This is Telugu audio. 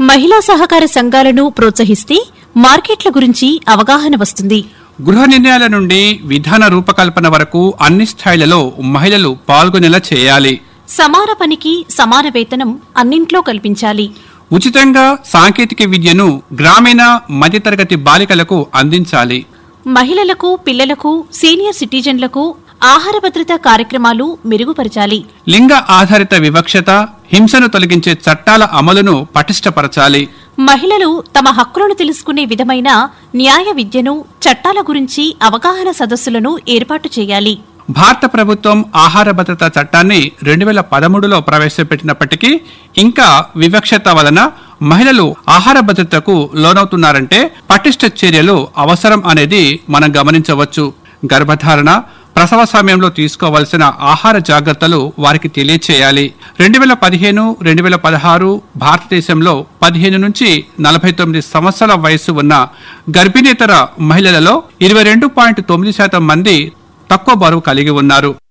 మహిళా సహకార సంఘాలను ప్రోత్సహిస్తే మార్కెట్ల గురించి అవగాహన వస్తుంది గృహ నిర్ణయాల నుండి విధాన రూపకల్పన వరకు అన్ని స్థాయిలలో మహిళలు పాల్గొనేలా చేయాలి సమాన పనికి సమాన వేతనం అన్నింట్లో కల్పించాలి ఉచితంగా సాంకేతిక విద్యను గ్రామీణ మధ్యతరగతి బాలికలకు అందించాలి మహిళలకు పిల్లలకు సీనియర్ సిటిజన్లకు ఆహార భద్రత కార్యక్రమాలు మెరుగుపరచాలి లింగ ఆధారిత వివక్షత హింసను తొలగించే చట్టాల అమలును పటిష్టపరచాలి మహిళలు తమ హక్కులను తెలుసుకునే విధమైన న్యాయ విద్యను చట్టాల గురించి అవగాహన సదస్సులను ఏర్పాటు చేయాలి భారత ప్రభుత్వం ఆహార భద్రత చట్టాన్ని రెండు వేల పదమూడులో ప్రవేశపెట్టినప్పటికీ ఇంకా వివక్షత వలన మహిళలు ఆహార భద్రతకు లోనవుతున్నారంటే పటిష్ట చర్యలు అవసరం అనేది మనం గమనించవచ్చు గర్భధారణ ప్రసవ సమయంలో తీసుకోవాల్సిన ఆహార జాగ్రత్తలు వారికి తెలియచేయాలి రెండు వేల పదిహేను రెండు వేల పదహారు భారతదేశంలో పదిహేను నుంచి నలభై తొమ్మిది సంవత్సరాల వయస్సు ఉన్న గర్భిణేతర మహిళలలో ఇరవై రెండు పాయింట్ తొమ్మిది శాతం మంది తక్కువ బరువు కలిగి ఉన్నారు